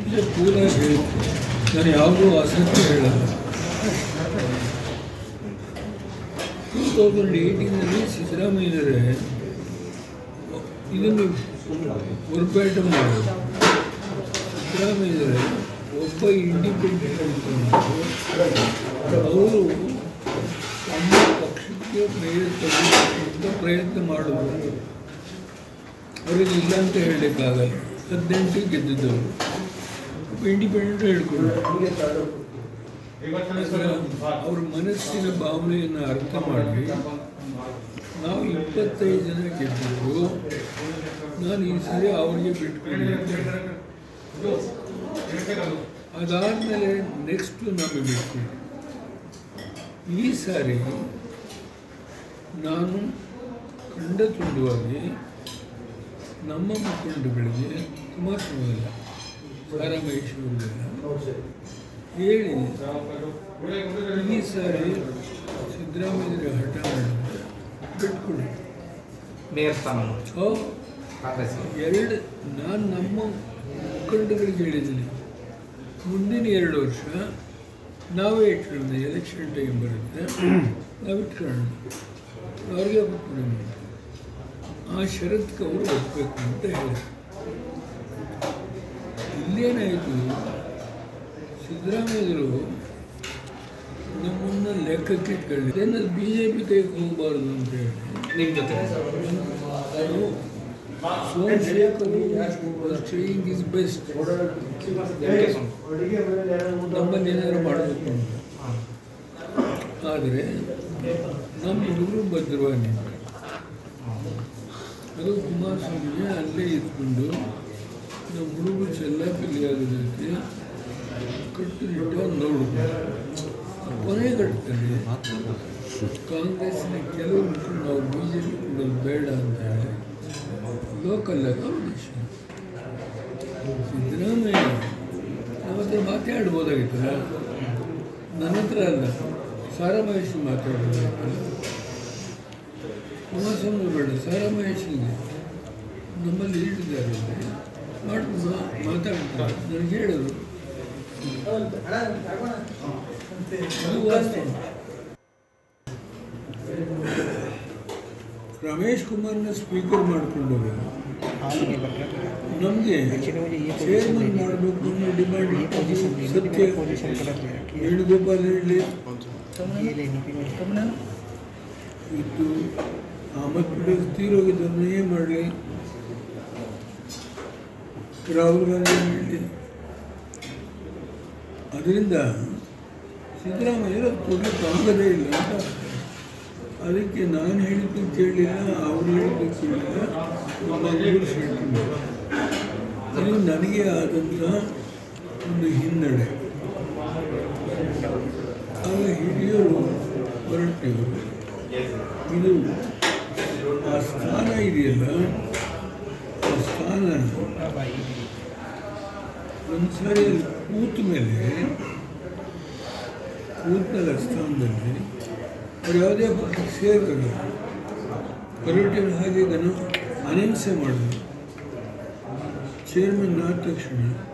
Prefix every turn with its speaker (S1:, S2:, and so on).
S1: ಇದು ಕೂಲಾಗಿ ಹೇಳ್ತೀನಿ ನಾನು ಯಾವುದೂ ಅಸತ್ಯ ಹೇಳಲ್ಲ ಟೂ ತೌಸಂಡ್ ಏಯ್ಟೀನಲ್ಲಿ ಸಿದ್ದರಾಮಯ್ಯನವರೇ ಇದನ್ನು ಹೊರಪೇಟೆ ಮಾಡೋದು ಸಿದ್ದರಾಮಯ್ಯನವರೇ ಒಬ್ಬ ಇಂಡಿಪೆಂಡೆಂಟ್ ಅವರು ತಮ್ಮ ಪಕ್ಷಕ್ಕೆ ಪ್ರಯತ್ನ ಪ್ರಯತ್ನ ಮಾಡಿದ್ರು ಅವರಿಗೆ ಇಲ್ಲ ಅಂತ ಹೇಳಲಿಕ್ಕಾಗಲ್ಲ ಹದಿನೆಂಟಿಗೆ ಗೆದ್ದಿದ್ದವರು ಇಂಡಿಪೆಂಡೆಂಟ್ ಹೇಳ್ಕೊಂಡು ಅವ್ರ ಮನಸ್ಸಿನ ಭಾವನೆಯನ್ನು ಅರ್ಥ ಮಾಡಿ ನಾವು ಇಪ್ಪತ್ತೈದು ಜನ ಗೆದ್ದಿದ್ದು ನಾನು ಈ ಸರಿ ಅವರಿಗೆ ಬಿಟ್ಕೊಡಿ ಅಂತ ಹೇಳಿದೆ. ಅದಾದಮೇಲೆ ನೆಕ್ಸ್ಟು ನಮಗೆ ಬಿಟ್ಕೊಡಿ ಈ ಸಾರಿ ನಾನು ಖಂಡ ತುಂಡುವಾಗಿ ನಮ್ಮ ಮುಖಂಡಗಳಿಗೆ ಕುಮಾರಸ್ವಾಮಿಲ್ಲ ಸಾರಾಮಹೇಶ್ವರಿಲ್ಲ ಹೇಳಿ ಈ ಸಾರಿ ಸಿದ್ದರಾಮಯ್ಯ ಹಠ ಮಾಡಿದ್ರೆ ಬಿಟ್ಕೊಡಿ
S2: ಮೇಯರ್ ಸ್ಥಾನ
S1: ಸೊ
S2: ಕಾಂಗ್ರೆಸ್
S1: ಎರಡು ನಾನು ನಮ್ಮ ಮುಖಂಡಗಳಿಗೆ ಹೇಳಿದ್ದೀನಿ ಮುಂದಿನ ಎರಡು ವರ್ಷ ನಾವೇ ಇಟ್ಕೊಳ್ಳೋಣ ಎಲೆಕ್ಷನ್ ಟೈಮ್ ಬರುತ್ತೆ ನಾವು ಇಟ್ಕೊಳ್ಳೋಣ ಅವ್ರಿಗೆ ಬಿಟ್ಬಿಡೋಣ ಆ ಷರತ್ಗೆ ಅವರು ಒಪ್ಪಬೇಕು ಅಂತ ಹೇಳಿದ್ರು ಇಲ್ಲೇನಾಯಿತು ಸಿದ್ದರಾಮಯ್ಯರು ನಮ್ಮನ್ನು ಲೆಕ್ಕಕ್ಕೆ ಇಟ್ಕೊಳ್ಳಿ ಏನದು ಬಿ ಜೆ ಪಿ ಕೈಗೆ ಹೋಗಬಾರ್ದು ಅಂತ ಹೇಳಿ
S2: ನಿಮ್ಮ ಜೊತೆ
S1: ಅದು ಸೋಮಶೇಖರ್ ಸ್ಟೇಯಿಂಗ್ ಇಸ್ ಬೆಸ್ಟ್ ನಮ್ಮಲ್ಲಿ ಏನಾದ್ರು ಮಾಡಬೇಕು ಅಂತ ಆದರೆ ನಮ್ಮ ಹುಡುಗರು ಭದ್ರವಾಗಿ ಅದು ಕುಮಾರಸ್ವಾಮಿ ಅಲ್ಲೇ ಇದ್ಕೊಂಡು ನಮ್ಮ ಹುಡುಗರು ಚೆಲ್ಲಾಪಿಲ್ಲಿ ಆಗೋದಕ್ಕೆ ಕಟ್ಟುನಿಟ್ಟಾಗಿ ನೋಡಬೇಕು ಕೊನೆ ಘಟ್ಟದಲ್ಲಿ ಕಾಂಗ್ರೆಸ್ನ ಕೆಲವು ಮುಖಂಡರು ನಾವು ಬಿ ಜೆ ಪಿ ಕೊಡೋದು ಬೇಡ ಅಂತ ಹೇಳಿ ಲೋಕಲ್ ಅಕಾಮಿಡೇಷನ್ ಸಿದ್ದರಾಮಯ್ಯ ನಮ್ಮ ಹತ್ರ ಮಾತಾಡ್ಬೋದಾಗಿತ್ತಲ್ಲ ನನ್ನ ಹತ್ರ ಅಲ್ಲ ಸಾರಾಮಹೇಶ್ ಮಾತಾಡ್ಬೋದಾಗಿತ್ತಲ್ಲ ಕುಮಾರಸ್ವಾಮಿ ಬೇಡ ಸಾರಾಮಹೇಶನಿಗೆ ನಮ್ಮಲ್ಲಿ ಇಟ್ಟಿದ್ದಾರೆ ಮಾಡ್ಬೋದು ಮಾತಾಡ್ತಾರೆ ನನಗೆ ಹೇಳಿದ್ರು ಅದು ವಾಸ್ತವ ರಮೇಶ್ ಕುಮಾರ್ನ ಸ್ಪೀಕರ್ ಮಾಡ್ಕೊಂಡು ನಮಗೆ ಚೇರ್ಮನ್ ಮಾಡಬೇಕು ಅನ್ನೋ ಡಿಮ್ಯಾಂಡ್ ಇತ್ತು. ಸತ್ಯ ವೇಣುಗೋಪಾಲ್ ಹೇಳಿ ಇತ್ತು ಅಹಮದ್ ಪಟೇಲ್ ತೀರೋಗಿದ್ದನ್ನು ಏನು ಮಾಡಲಿ ರಾಹುಲ್ ಗಾಂಧಿ ಹೇಳಿ ಅದರಿಂದ ಸಿದ್ದರಾಮಯ್ಯ ಕೊಡಲಿಕ್ಕೆ ಆಗೋದೇ ಇಲ್ಲ ಅಂತ ಅದಕ್ಕೆ ನಾನು ಹೇಳಿದ್ದು ಕೇಳಲಿಲ್ಲ ಅವ್ರು ಹೇಳಿದ್ದು ಕೇಳಿಲ್ಲ ನಮ್ಮ ಗುರು ಹೇಳ್ತೀನಿ ಇದು ನನಗೆ ಆದಂಥ ಒಂದು ಹಿನ್ನಡೆ ಆಗ ಹಿರಿಯರು ಹೊರಟಿವರು ಇದು ಆ ಸ್ಥಾನ ಇದೆಯಲ್ಲ ಆ ಸ್ಥಾನ ಒಂದು ಸಾರಿ ಅಲ್ಲಿ ಕೂತ ಮೇಲೆ ಕೂತಮೇಲೆ ಆ ಸ್ಥಾನದಲ್ಲಿ ಅವ್ರು ಯಾವುದೇ ಪಕ್ಷಕ್ಕೆ ಸೇರ್ತಾರೆ ಹೊರಟಿನ ಹಾಗೆ ಇದನ್ನು ಅನೌನ್ಸೇ ಮಾಡಿದ್ರು ಚೇರ್ಮನ್ ಆದ ತಕ್ಷಣ